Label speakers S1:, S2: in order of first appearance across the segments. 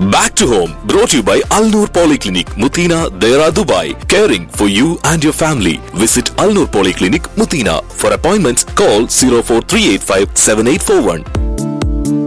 S1: Back to home, brought to you by Al Noor Polyclinic, Mutina, Dera, Dubai. Caring for you and your family. Visit Al Noor Polyclinic, Mutina. For appointments, call 04385 7841.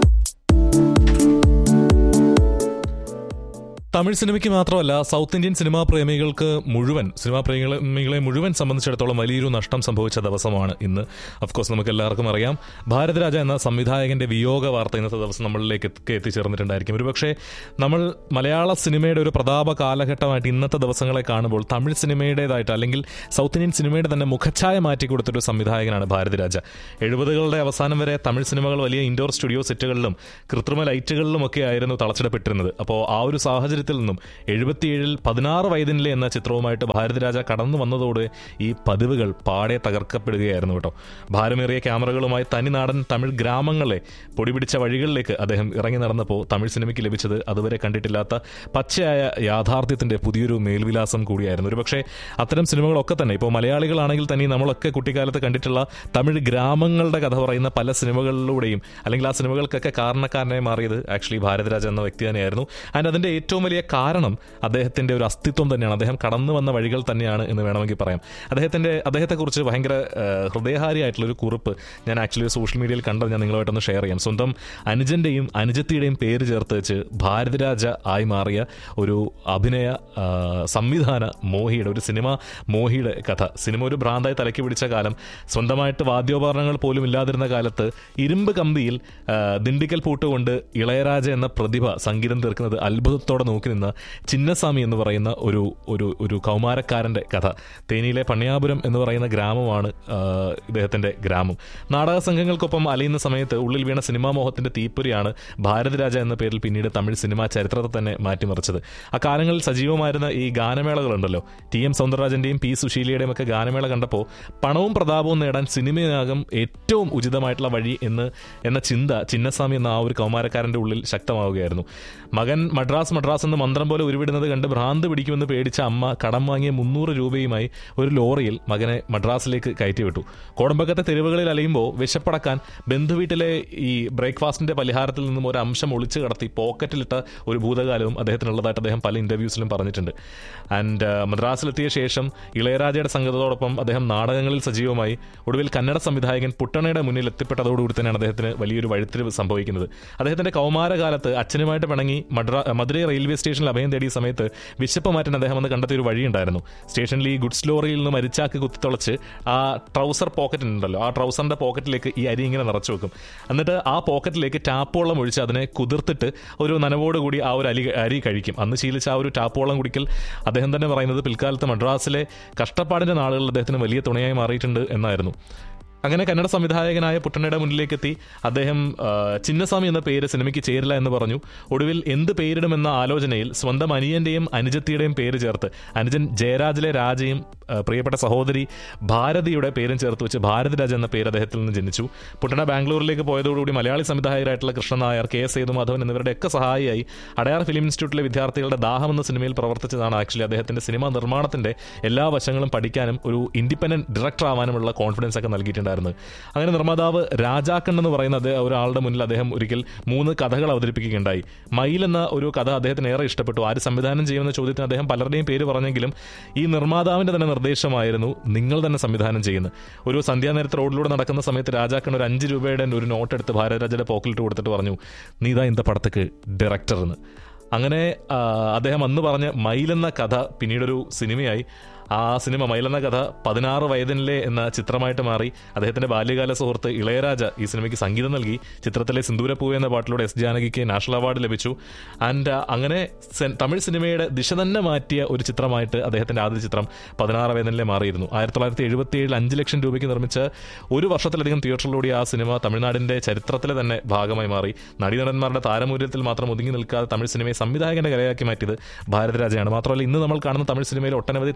S2: Tamil സിനിമയ്ക്ക് മാത്രമല്ല south Indian cinema പ്രേമികൾക്ക് മുഴുവൻ cinema പ്രേമികളെ മുഴുവൻ സംബന്ധിച്ചിടത്തോളം വലിയൊരു നഷ്ടം സംഭവിച്ച ദിവസമാണ് ഇന്ന് അഫ്കോഴ്സ് നമുക്ക് എല്ലാവർക്കും അറിയാം ഭാരതരാജ എന്ന സംവിധായകന്റെ വിയോഗ വാർത്ത ഇന്നത്തെ ദിവസം നമ്മളിലേക്ക് എത്തി- എത്തിച്ചേർന്നിട്ടുണ്ടായിരിക്കും ഒരുപക്ഷെ നമ്മൾ മലയാള സിനിമയുടെ ഒരു പ്രതാപ കാലഘട്ടമായിട്ട് ഇന്നത്തെ ദിവസങ്ങളെ കാണുമ്പോൾ തമിഴ് സിനിമയുടേതായിട്ട് അല്ലെങ്കിൽ സൗത്ത് ഇന്ത്യൻ സിനിമയുടെ തന്നെ മുഖച്ഛായ മാറ്റി കൊടുത്തൊരു സംവിധായകനാണ് ഭാരതിരാജ എഴുപതുകളുടെ അവസാനം വരെ തമിഴ് സിനിമകൾ വലിയ ഇൻഡോർ സ്റ്റുഡിയോ സെറ്റുകളിലും കൃത്രിമ ലൈറ്റുകളിലും ഒക്കെ ആയിരുന്നു തളച്ചിടപ്പെട്ടിരുന്നത് അപ്പോൾ ആ ഒരു സാഹചര്യത്തിൽ നിന്നും എഴുപത്തിയേഴിൽ പതിനാറ് വയതിനിലെ എന്ന ചിത്രവുമായിട്ട് ഭാരതരാജ കടന്നു വന്നതോടെ ഈ പതിവുകൾ പാടെ തകർക്കപ്പെടുകയായിരുന്നു കേട്ടോ ഭാരമേറിയ ക്യാമറകളുമായി തനിനാടൻ തമിഴ് ഗ്രാമങ്ങളെ പൊടിപിടിച്ച വഴികളിലേക്ക് അദ്ദേഹം ഇറങ്ങി നടന്നപ്പോൾ തമിഴ് സിനിമയ്ക്ക് ലഭിച്ചത് അതുവരെ കണ്ടിട്ടില്ലാത്ത പച്ചയായ യാഥാർത്ഥ്യത്തിന്റെ പുതിയൊരു മേൽവിലാസം കൂടിയായിരുന്നു ഒരുപക്ഷെ അത്തരം സിനിമകളൊക്കെ തന്നെ ഇപ്പോൾ മലയാളികളാണെങ്കിൽ തന്നെ നമ്മളൊക്കെ കുട്ടിക്കാലത്ത് കണ്ടിട്ടുള്ള തമിഴ് ഗ്രാമങ്ങളുടെ കഥ പറയുന്ന പല സിനിമകളിലൂടെയും അല്ലെങ്കിൽ ആ സിനിമകൾക്കൊക്കെ കാരണക്കാരനായി മാറിയത് ആക്ച്വലി ഭാരതരാജ എന്ന വ്യക്തി തന്നെയായിരുന്നു ആൻഡ് അതിന്റെ ഏറ്റവും വലിയ കാരണം അദ്ദേഹത്തിന്റെ ഒരു അസ്തിത്വം തന്നെയാണ് അദ്ദേഹം കടന്നു വന്ന വഴികൾ തന്നെയാണ് എന്ന് വേണമെങ്കിൽ പറയാം അദ്ദേഹത്തിന്റെ അദ്ദേഹത്തെക്കുറിച്ച് ഭയങ്കര ആ, ഹൃദയഹാരിയായിട്ടുള്ള ഒരു കുറിപ്പ് ഞാൻ ആക്ച്വലി സോഷ്യൽ മീഡിയയിൽ കണ്ടത് ഞാൻ നിങ്ങളുമായിട്ടൊന്ന് ഷെയർ ചെയ്യാം സ്വന്തം അനുജന്റെയും അനുജത്തിയുടെയും പേര് ചേർത്ത് വെച്ച് ഭാരതരാജ ആയി മാറിയ ഒരു അഭിനയ ആ, സംവിധാന മോഹിയുടെ ഒരു സിനിമ മോഹിയുടെ കഥ സിനിമ ഒരു ഭ്രാന്തായി തലയ്ക്ക് പിടിച്ച കാലം സ്വന്തമായിട്ട് വാദ്യോപകരണങ്ങൾ പോലും ഇല്ലാതിരുന്ന കാലത്ത് ഇരുമ്പ് കമ്പിയിൽ ആ, ദിണ്ടിക്കൽ പൂട്ടുകൊണ്ട് ഇളയരാജ എന്ന പ്രതിഭ സംഗീതം തീർക്കുന്നത് അത്ഭുതത്തോടെ നോക്കി നിന്ന ചിന്നസ്വാമി എന്ന് പറയുന്ന ഒരു ഒരു ഒരു കൗമാരക്കാരന്റെ കഥ തേനിയിലെ പണിയാപുരം എന്ന് പറയുന്ന ഗ്രാമമാണ് ആ, ഇദ്ദേഹത്തിന്റെ ഗ്രാമം നാടക സംഘങ്ങൾക്കൊപ്പം അലയുന്ന സമയത്ത് ഉള്ളിൽ വീണ സിനിമാ മോഹത്തിന്റെ തീപ്പൊരിയാണ് ഭാരതരാജ എന്ന പേരിൽ പിന്നീട് തമിഴ് സിനിമാ ചരിത്രത്തെ തന്നെ മാറ്റിമറിച്ചത് ആ കാലങ്ങളിൽ സജീവമായിരുന്ന ഈ ഗാനമേളകളുണ്ടല്ലോ ടി എം സൗന്ദരരാജന്റെയും പി സുശീലയുടെയും ഒക്കെ ഗാനമേള കണ്ടപ്പോൾ പണവും പ്രതാപവും നേടാൻ സിനിമയാകും ഏറ്റവും ഉചിതമായിട്ടുള്ള വഴി എന്ന് എന്ന ചിന്ത ചിന്നസ്വാമി എന്ന ആ ഒരു കൗമാരക്കാരന്റെ ഉള്ളിൽ ശക്തമാവുകയായിരുന്നു മകൻ മദ്രാസ് മദ്രാസ് എന്ന് മന്ത്രം പോലെ ഉരുവിടുന്നത് കണ്ട് ഭ്രാന്ത് പിടിക്കുമെന്ന് പേടിച്ച അമ്മ കടം വാങ്ങിയ മുന്നൂറ് രൂപയുമായി ഒരു ലോറിയിൽ മകനെ മദ്രാസിലേക്ക് കയറ്റിവിട്ടു കോടമ്പക്കത്തെ തെരുവുകളിൽ അലയുമ്പോൾ വിശപ്പടക്കാൻ ബന്ധുവീട്ടിലെ ഈ ബ്രേക്ക്ഫാസ്റ്റിന്റെ പലഹാരത്തിൽ നിന്നും ഒരു അംശം ഒളിച്ചു കടത്തി പോക്കറ്റിലിട്ട ഒരു ഭൂതകാലവും അദ്ദേഹത്തിനുള്ളതായിട്ട് അദ്ദേഹം പല ഇന്റർവ്യൂസിലും പറഞ്ഞിട്ടുണ്ട് ആൻഡ് മദ്രാസിലെത്തിയ ശേഷം ഇളയരാജയുടെ സംഗീതത്തോടൊപ്പം അദ്ദേഹം നാടകങ്ങളിൽ സജീവമായി ഒടുവിൽ കന്നഡ സംവിധായകൻ പുട്ടണയുടെ മുന്നിൽ എത്തിപ്പെട്ടതോടുകൂടി തന്നെയാണ് അദ്ദേഹത്തിന് വലിയൊരു വഴിത്തിരിവ് സംഭവിക്കുന്നത് അദ്ദേഹത്തിന്റെ കൗമാരകാലത്ത് അച്ഛനുമായിട്ട് പിണങ്ങി മദ്രാ മധുരൈ റെയിൽവേ സ്റ്റേഷനിൽ അഭയം തേടിയ സമയത്ത് വിശപ്പ് മാറ്റാൻ അദ്ദേഹം അന്ന് കണ്ടെത്തിയ ഒരു വഴിയുണ്ടായിരുന്നു സ്റ്റേഷനിൽ ഈ ഗുഡ്സ് ലോറിയിൽ നിന്ന് മരിച്ചാക്ക് കുത്തിത്തുളച്ച് ആ ട്രൗസർ പോക്കറ്റ് ഉണ്ടല്ലോ ആ ട്രൗസറിന്റെ പോക്കറ്റിലേക്ക് ഈ അരി ഇങ്ങനെ നിറച്ചു വെക്കും എന്നിട്ട് ആ പോക്കറ്റിലേക്ക് ടാപ്പോളം ഒഴിച്ച് അതിനെ കുതിർത്തിട്ട് ഒരു നനവോടുകൂടി ആ ഒരു അരി അരി കഴിക്കും അന്ന് ശീലിച്ച ആ ഒരു ടാപ്പോളം കുടിക്കൽ അദ്ദേഹം തന്നെ പറയുന്നത് പിൽക്കാലത്ത് മദ്രാസിലെ കഷ്ടപ്പാടിന്റെ നാളുകളിൽ അദ്ദേഹത്തിന് വലിയ തുണയായി മാറിയിട്ടുണ്ട് എന്നായിരുന്നു അങ്ങനെ കന്നഡ സംവിധായകനായ പുട്ടണയുടെ മുന്നിലേക്ക് എത്തി അദ്ദേഹം ആ, ചിന്നസ്വാമി എന്ന പേര് സിനിമയ്ക്ക് ചേരില്ല എന്ന് പറഞ്ഞു ഒടുവിൽ എന്ത് പേരിടുമെന്ന ആലോചനയിൽ സ്വന്തം അനിയന്റെയും അനുജത്തിയുടെയും പേര് ചേർത്ത് അനുജൻ ജയരാജിലെ രാജയും ആ, പ്രിയപ്പെട്ട സഹോദരി ഭാരതിയുടെ പേരും ചേർത്ത് വെച്ച് ഭാരതിരാജ എന്ന പേര് അദ്ദേഹത്തിൽ നിന്ന് ജനിച്ചു പുട്ടണ ബാംഗ്ലൂരിലേക്ക് പോയതോടുകൂടി മലയാളി സംവിധായകരായിട്ടുള്ള കൃഷ്ണൻ നായർ കെ എസ് സേതുമാധവൻ എന്നിവരുടെ ഒക്കെ സഹായിയായി അടയാർ ഫിലിം ഇൻസ്റ്റിറ്റ്യൂട്ടിലെ വിദ്യാർത്ഥികളുടെ ദാഹം എന്ന സിനിമയിൽ പ്രവർത്തിച്ചതാണ് ആക്ച്വലി അദ്ദേഹത്തിന്റെ സിനിമാ നിർമ്മാണത്തിന്റെ എല്ലാ വശങ്ങളും പഠിക്കാനും ഒരു ഇൻഡിപെൻഡന്റ് ഡയറക്ടർ ആവാനുമുള്ള കോൺഫിഡൻസ് ഒക്കെ നൽകിയിട്ടുണ്ടായിരുന്നത് അങ്ങനെ നിർമ്മാതാവ് രാജാക്കൺ എന്ന് പറയുന്ന അദ്ദേഹം ഒരാളുടെ മുന്നിൽ അദ്ദേഹം ഒരിക്കൽ മൂന്ന് കഥകൾ അവതരിപ്പിക്കുകയുണ്ടായി മയിൽ എന്ന ഒരു കഥ അദ്ദേഹത്തിന് ഏറെ ഇഷ്ടപ്പെട്ടു ആര് സംവിധാനം ചെയ്യുമെന്ന ചോദ്യത്തിന് അദ്ദേഹം പലരുടെയും പേര് പറഞ്ഞെങ്കിലും ഈ നിർമ്മാതാവിന്റെ തന്നെ നിർദ്ദേശമായിരുന്നു നിങ്ങൾ തന്നെ സംവിധാനം ചെയ്യുന്നത് ഒരു സന്ധ്യാനേരത്ത് റോഡിലൂടെ നടക്കുന്ന സമയത്ത് രാജാക്കൺ ഒരു അഞ്ച് രൂപയുടെ ഒരു നോട്ട് എടുത്ത് ഭാരതരാജയുടെ പോക്കലിട്ട് കൊടുത്തിട്ട് പറഞ്ഞു നീ ഇതാ ഇന്ത പടത്തേക്ക് ഡയറക്ടർ എന്ന് അങ്ങനെ ആ, അദ്ദേഹം അന്ന് പറഞ്ഞ മയിലെന്ന കഥ പിന്നീടൊരു സിനിമയായി ആ സിനിമ മയിലെന്ന കഥ പതിനാറ് വയതിനിലെ എന്ന ചിത്രമായിട്ട് മാറി അദ്ദേഹത്തിന്റെ ബാല്യകാല സുഹൃത്ത് ഇളയരാജ ഈ സിനിമയ്ക്ക് സംഗീതം നൽകി ചിത്രത്തിലെ സിന്ദൂരപ്പൂവ് എന്ന പാട്ടിലൂടെ എസ് ജാനകിക്ക് നാഷണൽ അവാർഡ് ലഭിച്ചു ആൻഡ് അങ്ങനെ സെ- തമിഴ് സിനിമയുടെ ദിശ തന്നെ മാറ്റിയ ഒരു ചിത്രമായിട്ട് അദ്ദേഹത്തിന്റെ ആദ്യ ചിത്രം പതിനാറ് വയതിനിലെ മാറിയിരുന്നു ആയിരത്തി തൊള്ളായിരത്തി എഴുപത്തി ഏഴിൽ അഞ്ച് ലക്ഷം രൂപയ്ക്ക് നിർമ്മിച്ച ഒരു വർഷത്തിലധികം തിയേറ്ററിലൂടെ ആ സിനിമ തമിഴ്നാടിന്റെ ചരിത്രത്തിലെ തന്നെ ഭാഗമായി മാറി നടീനടന്മാരുടെ താരമൂല്യത്തിൽ മാത്രം ഒതുങ്ങി നിൽക്കാതെ തമിഴ് സിനിമയെ സംവിധായകന്റെ കലയാക്കി മാറ്റിയത് ഭാരതരാജയാണ് മാത്രമല്ല ഇന്ന് നമ്മൾ കാണുന്ന തമിഴ് സിനിമയിലെ ഒട്ടനവധി താരങ്ങൾ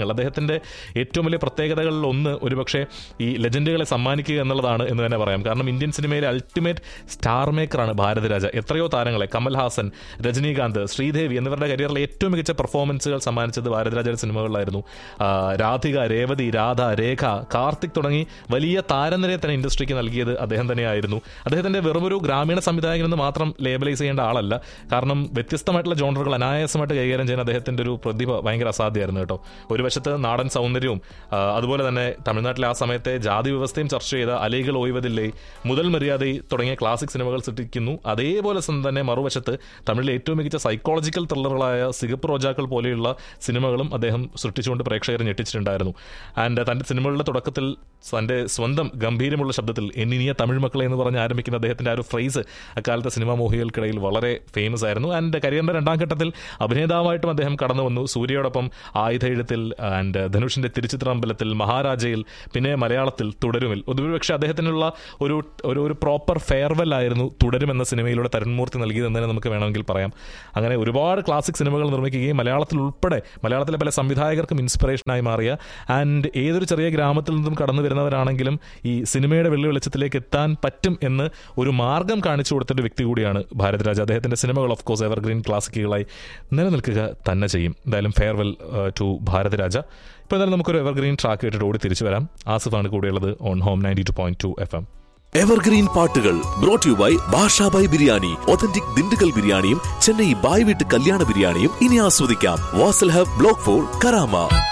S2: സിനിമകൾ അദ്ദേഹത്തിന്റെ ഏറ്റവും വലിയ പ്രത്യേകതകളിൽ ഒന്ന് ഒരുപക്ഷെ ഈ ലെജൻഡുകളെ സമ്മാനിക്കുക എന്നുള്ളതാണ് എന്ന് തന്നെ പറയാം കാരണം ഇന്ത്യൻ സിനിമയിലെ അൾട്ടിമേറ്റ് സ്റ്റാർ മേക്കറാണ് ഭാരതരാജ എത്രയോ താരങ്ങളെ കമൽഹാസൻ രജനീകാന്ത് ശ്രീദേവി എന്നിവരുടെ കരിയറിലെ ഏറ്റവും മികച്ച പെർഫോമൻസുകൾ സമ്മാനിച്ചത് ഭാരതരാജയുടെ സിനിമകളിലായിരുന്നു ആ, രാധിക രേവതി രാധ രേഖ കാർത്തിക് തുടങ്ങി വലിയ താരനിരയെ തന്നെ ഇൻഡസ്ട്രിക്ക് നൽകിയത് അദ്ദേഹം തന്നെയായിരുന്നു അദ്ദേഹത്തിന്റെ വെറുമൊരു ഗ്രാമീണ സംവിധായകൻ എന്ന് മാത്രം ലേബലൈസ് ചെയ്യേണ്ട ആളല്ല കാരണം വ്യത്യസ്തമായിട്ടുള്ള ജോണറുകൾ അനായാസമായിട്ട് കൈകാര്യം ചെയ്യുന്ന അദ്ദേഹത്തിന്റെ ഒരു പ്രതിഭ ഭയങ്കര അസാധ്യമായിരുന്നു കേട്ടോ ഒരു വശത്ത് നാടൻ സൗന്ദര്യവും ആ, അതുപോലെ തന്നെ തമിഴ്നാട്ടിലെ ആ സമയത്തെ ജാതി വ്യവസ്ഥയും ചർച്ച ചെയ്ത അലൈകൾ ഓയ്വതില്ലേ മുതൽ മര്യാദ തുടങ്ങിയ ക്ലാസിക് സിനിമകൾ സൃഷ്ടിക്കുന്നു അതേപോലെ തന്നെ മറുവശത്ത് തമിഴിലെ ഏറ്റവും മികച്ച സൈക്കോളജിക്കൽ ത്രില്ലറുകളായ സിഗപ്പ് റോജാക്കൾ പോലെയുള്ള സിനിമകളും അദ്ദേഹം സൃഷ്ടിച്ചുകൊണ്ട് പ്രേക്ഷകരെ ഞെട്ടിച്ചിട്ടുണ്ടായിരുന്നു ആൻഡ് തന്റെ സിനിമകളുടെ തുടക്കത്തിൽ തന്റെ സ്വന്തം ഗംഭീരമുള്ള ശബ്ദത്തിൽ എന്നിനിയ തമിഴ് മക്കളെ എന്ന് പറഞ്ഞ് ആരംഭിക്കുന്ന അദ്ദേഹത്തിന്റെ ആ ഒരു ഫ്രേസ് അക്കാലത്തെ സിനിമാ മോഹികൾക്കിടയിൽ വളരെ ഫേമസ് ആയിരുന്നു ആൻഡ് കരിയറിന്റെ രണ്ടാം ഘട്ടത്തിൽ അഭിനേതാവായിട്ടും അദ്ദേഹം കടന്നു വന്നു സൂര്യയോടൊപ്പം ആയുധ എഴുത്തിൽ ആൻഡ് ധനുഷിന്റെ തിരുച്ചിത്രമ്പലത്തിൽ മഹാരാജയിൽ പിന്നെ മലയാളത്തിൽ തുടരുമിൽ ഒരുപക്ഷെ അദ്ദേഹത്തിനുള്ള ഒരു ഒരു ഒരു പ്രോപ്പർ ഫെയർവെൽ ആയിരുന്നു തുടരും എന്ന സിനിമയിലൂടെ തരുൺമൂർത്തി നൽകിയതെന്ന് തന്നെ നമുക്ക് വേണമെങ്കിൽ പറയാം അങ്ങനെ ഒരുപാട് ക്ലാസിക് സിനിമകൾ നിർമ്മിക്കുകയും മലയാളത്തിൽ ഉൾപ്പെടെ മലയാളത്തിലെ പല സംവിധായകർക്കും ഇൻസ്പിറേഷനായി മാറിയ ആൻഡ് ഏതൊരു ചെറിയ ഗ്രാമത്തിൽ നിന്നും കടന്നു വരുന്നവരാണെങ്കിലും ഈ സിനിമയുടെ വെള്ളി വെളിച്ചത്തിലേക്ക് എത്താൻ പറ്റും എന്ന് ഒരു മാർഗം കാണിച്ചു കൊടുത്തൊരു വ്യക്തി കൂടിയാണ് ഭാരതരാജ അദ്ദേഹത്തിന്റെ സിനിമകൾ ഓഫ് കോഴ്സ് എവർഗ്രീൻ ക്ലാസിക്കുകളായി നിലനിൽക്കുക തന്നെ ചെയ്യും എന്തായാലും ഫെയർവെൽ ടു ഭാരതരാജ ഇപ്പോൾ എന്തായാലും നമുക്കൊരു എവർഗ്രീൻ ട്രാക്ക് കേട്ടിട്ട് ഓടി തിരിച്ചു വരാം ആസിഫാണ് കൂടെയുള്ളത് on home ninety two point two F M
S1: evergreen പാട്ടുകൾ brought you by Basha Bhai biryani authentic Dindigul ബിരിയാണിയും ചെന്നൈ ബായ് വീട്ട് കല്യാണ ബിരിയാണിയും ഇനി ആസ്വദിക്കാം Wasl hub block four Karama